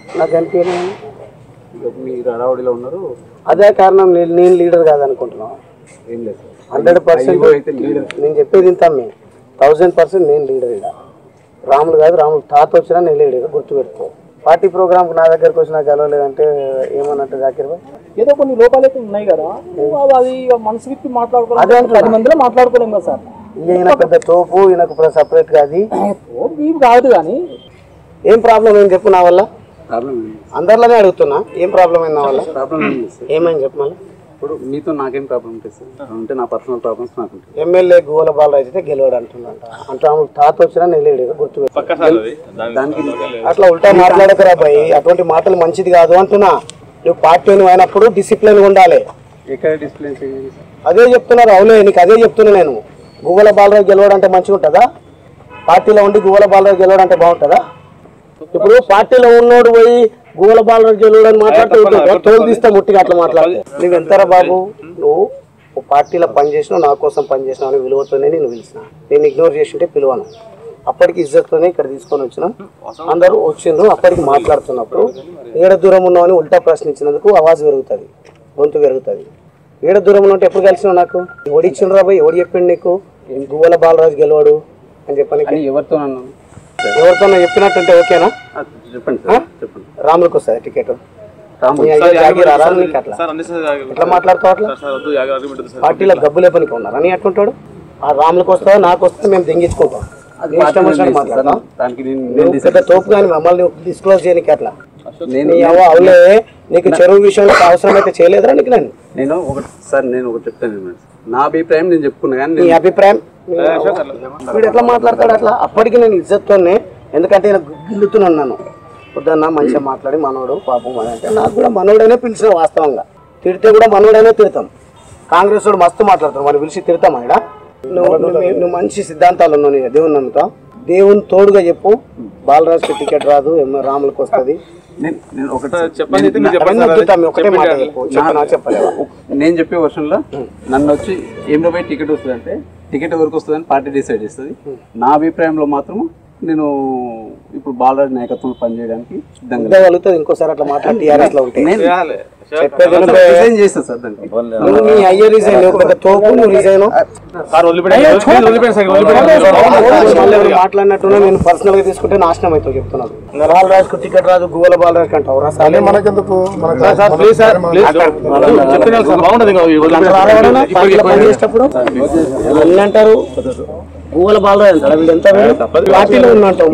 నాకు అనిపించలేదు ఇక మీరు హడావుడిలో ఉన్నారు అదే కారణం నేను నేను లీడర్ కాదనుకుంటున్నాను ఏం లేదు సార్ హండ్రెడ్ పర్సెంట్ IO అయితే లీడర్ నేను చెప్పేది ఇంత మీ థౌజండ్ పర్సెంట్ నేను లీడర్ ఇక్కడ రాములు కాదు రాములు తాత వచ్చినా నేను లీడర్ గుర్తుపెట్టుకో పార్టీ ప్రోగ్రామ్ నా దగ్గరకు వచ్చినా గెలవలేదంటే ఏమన్నట్టు జాకిర్ భాయ్ ఏదో కొన్ని లోపాలు అయితే ఉన్నాయి కదా అది ఇక మనసు విప్పి అదే మాట్లాడుకోవాలి అంటున్నా. పది మందిలో మాట్లాడుకోలేం కదా సార్ ఈయన పెద్ద తోపు ఈయనకు సపరేట్ కాదు ఓ బీప్ కాదు కానీ ఏం ప్రాబ్లం ఏం చెప్పు నా వల్ల ప్రాబ్లం అందరిలోనే అడుగుతున్నా ఏం ప్రాబ్లం అయింది నా వల్ల ప్రాబ్లం ఏం లేదు సార్ ఏమైంది చెప్పు మళ్ళీ ఇప్పుడు మీతో నాకేం ప్రాబ్లం ఉంటుంది సార్ ఉంటే నా పర్సనల్ ప్రాబ్లమ్స్ నాకు ఉంటాయి ఎమ్మెల్యే గోల బాలరాజు అయితే గెలవాడు అంటున్నాడంట అంటే ఆమె తాత వచ్చినా నేను లీడర్ గుర్తుపెట్టుకో దానికి అట్లా ఉల్టా మాట్లాడకరా భయ్ అటువంటి మాటలు మంచిది కాదు అంటున్నా నువ్వు పార్టీ నువ్వు అయినప్పుడు డిసిప్లిన్ ఉండాలి ఎక్కడ డిస్ప్లే చేయాలి సార్ అదే చెప్తున్నారు అవులే నీకు అదే చెప్తున్నా నేను గువ్వల బాలరాజు గెలవడం అంటే మంచిగా ఉంటుందా పార్టీలో ఉండి గువ్వల బాలరాజు గెలవడం అంటే బాగుంటుందా ఇప్పుడు పార్టీలో ఉన్నోడు పోయి గువ్వల బాలరాజు గెలవడం అని మాట్లాడుతూ ఉంటాడు. తోలు తీస్తే ముట్టిగా అట్లా మాట్లాడితే నువ్వు ఎంతరా బాబు నువ్వు ఓ పార్టీలో పనిచేసినావు నా కోసం పనిచేసినావు అని విలువతోనే నేను పిలిచిన నేను ఇగ్నోర్ చేసింటే పిలువను అప్పటికి ఇజ్జత్తోనే ఇక్కడ తీసుకొని వచ్చిన అందరూ వచ్చిండ్రు అప్పటికి మాట్లాడుతున్నప్పుడు ఏడ దూరం ఉన్నామని ఉల్టా ప్రశ్నించినందుకు ఆవాజ్ పెరుగుతుంది గొంతు పెరుగుతుంది ఏడ దూరం ఉంటే ఎప్పుడు కలిసినావు నాకు ఎవడు ఇచ్చిండ్రు రాబాయ్ ఎవడు చెప్పిండు నీకు గువ్వల బాలరాజు గెలవాడు అని చెప్పని అని ఎవరితో అన్నాను ఎవరితో చెప్పినట్టుంటే ఓకేనా ఆ, చెప్పండి సార్ చెప్పండి రాములకు వస్తుంది టికెట్ రాము నీ అయ్యో జాగీరా రాము నీకు అట్లా ఎట్లా మాట్లాడతావు అట్లా పార్టీలో గబ్బు లేపనికి ఉన్నారు అని ఎట్లుంటాడు ఆ రాములకు వస్తావా నాకు వస్తే మేము దెంగించుకుంటాం నీ ఇష్టం వచ్చినట్టు మాట్లాడతాం దానికి నేను నువ్వు నేను పెద్ద తోపు కానీ మమ్మల్ని డిస్క్లోజ్ చేయనికి అట్లా నేను నీ అవ్వ అవులే నీకు చెరువు విషయంలో అవసరం అయితే చేయలేదురా నీకు నేను నేను ఒకటి సార్ నేను ఒకటి చెప్తాను వినండి. నా అభిప్రాయం నేను చెప్పుకున్నా కానీ నీ నేను అభిప్రాయం వీడు ఎట్లా మాట్లాడతాడు అట్లా అప్పటికి నేను ఇజ్జత్తోనే ఎందుకంటే నేను గిల్లుతున్నాను నన్ను పొద్దున్న మంచిగా మాట్లాడి మనోడు పాపం అని అంటే నాకు కూడా మనోడనే పిలిచిన వాస్తవంగా తిడితే కూడా మనోడనే తిడతాం కాంగ్రెస్ వాడు మస్తు మాట్లాడతాడు మనం పిలిచి తిడతాం ఆయన నువ్వు నువ్వు నువ్వు మంచి సిద్ధాంతాలు ఉన్నావు నీ దేవుని నమ్ముతావు దేవుని తోడుగా చెప్పు బాలరాజుకి టికెట్ రాదు ఎమ్మె రాములకు వస్తుంది నేను నేను ఒకటి చెప్పండి అవన్నీ వద్దుతా, మీ ఒకటే మాట చెప్పు చెప్పనా చెప్పలేవా నేను చెప్పే వర్షంలో నన్ను వచ్చి ఏం రూపాయి టికెట్ వస్తుంది అంటే టికెట్ ఎవరికి వస్తుందని పార్టీ డిసైడ్ చేస్తుంది నా అభిప్రాయంలో మాత్రం నేను ఇప్పుడు బాలరాజు నాయకత్వంలో పనిచేయడానికి సిద్ధంగా లేను. కలుగుతుంది ఇంకోసారి అట్లా మాట్లాడి టీఆర్ఎస్ లో ఉంటే నేను చెప్పేది అసలు రిజైన్ చేస్తాను సార్ దానికి నువ్వు నీ అయ్యే రిజైన్ నువ్వు పెద్ద తోపు నువ్వు రిజైన్ మాట్లాడినట్టున్నా నేను పర్సనల్ గా తీసుకుంటే నాశనం అవుతావు చెప్తున్నాను బాలరాజుకు టికెట్ రాదు గువ్వల బాలరాజు అంటావు రా సార్ మనకెందుకు పార్టీలో పనిచేసేటప్పుడు అన్ని అంటారు గువ్వల బాలరాజు అంటాడు వీడు ఎంత వేరు? పార్టీలో ఉన్నట్టు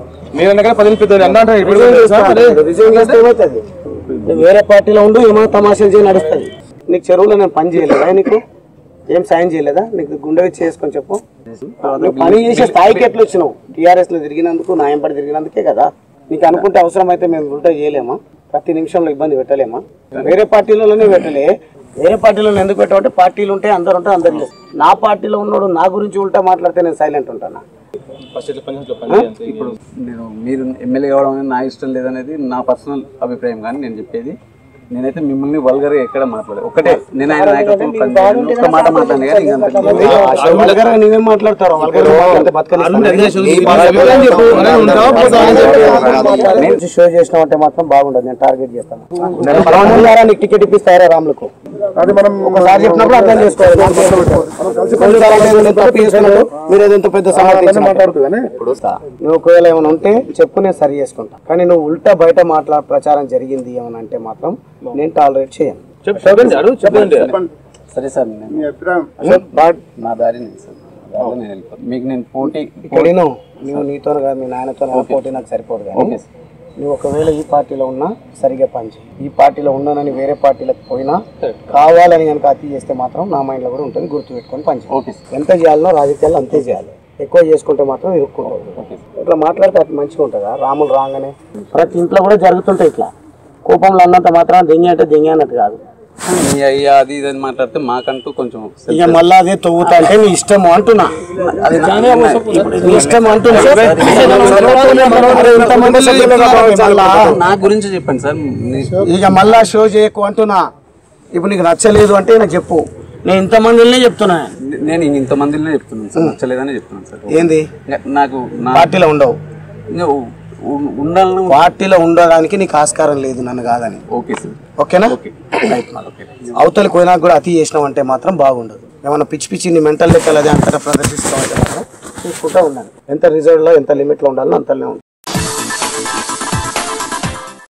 రిజైన్ చేస్తే ఏమవుతుంది నువ్వు వేరే పార్టీలో ఉండు ఏమైనా తమాషాలు చేయి నడుస్తుంది నీకు చెరువులో నేను పని చేయలేదా నీకు ఏం సాయం చేయలేదా నీకు గుండె వచ్చి చేసుకొని చెప్పు నువ్వు పని చేసే స్థాయికి ఎట్లా వచ్చినావు టీఆర్ఎస్ లో తిరిగినందుకు నాయం పడి తిరిగినందుకే కదా నీకు అనుకుంటే అవసరం అయితే మేము ఉల్టా చేయలేమా ప్రతి నిమిషంలో ఇబ్బంది పెట్టలేమా వేరే పార్టీలలోనే పెట్టలే వేరే పార్టీలో ఎందుకు పెట్టమంటే పార్టీలు ఉంటే అందరు ఉంటే అందరు లేదు. నా పార్టీలో ఉన్నాడు నా గురించి ఉల్టా మాట్లాడితే నేను సైలెంట్ ఉంటానా ఇప్పుడు నేను మీరు ఎమ్మెల్యే కావడం అనేది నా ఇష్టం లేదనేది నా పర్సనల్ అభిప్రాయం కానీ నేను చెప్పేది నేనైతే మిమ్మల్ని వల్గర్ గా ఎక్కడ మాట్లాడే ఒకటే నేను ఆయన నాయకత్వం పనిచేయను. ఒక్క మాట మాట్లాడిన కానీ ఇంకా అంతకు వల్గర్ గా నువ్వేం మాట్లాడతావు వల్గర్ గా మాట్లాడితే బతకనిస్తాను షో చేసినావంటే మాత్రం బాగుండదు నేను టార్గెట్ చేస్తాను రాములు గారా నీకు టికెట్ ఇప్పిస్తారా రాములకు అది మనం ఒకసారి చెప్పినప్పుడు అర్థం చేసుకోవాలి కొన్నిసార్లు అంటే నేను తప్పు చేస్తున్నప్పుడు మీరు ఏదో ఇంత పెద్ద సమర్థించి మాట్లాడుతూ కానీ ఇప్పుడు నువ్వు ఒకవేళ ఏమైనా ఉంటే చెప్పు నేను సరి చేసుకుంటా కానీ నువ్వు ఉల్టా బయట మాట్లా ప్రచారం జరిగింది ఏమైనా అంటే మాత్రం నేను టాలరేట్ చేయను సరే సార్ నేను మీ అభిప్రాయం బట్ నా దారి నేను సార్ నా దారిలో నేను వెళ్ళిపోతాను మీకు నేను పోటీ ఇక్కడ విను, నువ్వు నీతో కాదు మీ నాయనతో పోటీ నాకు సరిపోదు కానీ నువ్వు ఒకవేళ ఈ పార్టీలో ఉన్నా సరిగా పనిచేయి ఈ పార్టీలో ఉన్నానని వేరే పార్టీలకు పోయినా కావాలని కనుక అతి చేస్తే మాత్రం నా మైండ్లో కూడా ఉంటుంది గుర్తు పెట్టుకొని పనిచేయి ఓకే ఎంత చేయాలనో రాజకీయాల్లో అంతే చేయాలి ఎక్కువ చేసుకుంటే మాత్రం ఇరుక్కుంటుంది ఇట్లా మాట్లాడితే అది మంచిగా ఉంటుందా రాములు రాగానే ప్రతి ఇంట్లో కూడా జరుగుతుంటాయి ఇట్లా కోపంలో అన్నంత మాత్రం దెంగి అంటే దెంగి అన్నట్టు కాదు మీ అయ్యా అది ఇది అని మాట్లాడితే మాకంటూ కొంచెం ఇక మళ్ళీ అదే తవ్వుతా అంటే నీ ఇష్టం అంటున్నా అది ఇప్పుడు నీ ఇష్టం అంటున్నా ఇంతమంది మళ్ళా నా గురించి చెప్పండి సార్ నీ- ఇక మళ్ళా షో చేయకు అంటున్నా ఇప్పుడు నీకు నచ్చలేదు అంటే నాకు చెప్పు నేను ఇంతమందినే చెప్తున్నా నేను ఇంతమందిలో చెప్తున్నాను సార్ నచ్చలేదని చెప్తున్నాను సార్ ఏంది నాకు నా పార్టీలో ఉండవు నువ్వు ఉన్- ఉండాలని పార్టీలో ఉండడానికి నీకు ఆస్కారం లేదు నన్ను కాదని ఓకే సార్ ఓకేనా రైట్ మరి. అవతలికి పోయినా కూడా అతి చేసినావు అంటే మాత్రం బాగుండదు ఏమన్నా పిచ్చి పిచ్చి నీ మెంటల్ లెక్కలు అదే అంతటా ప్రదర్శిస్తావు అంటే మాత్రం చూసుకుంటా ఉండాలి ఎంత రిజర్వ్లో ఎంత లిమిట్లో ఉండాలో అంతలోనే ఉండాలి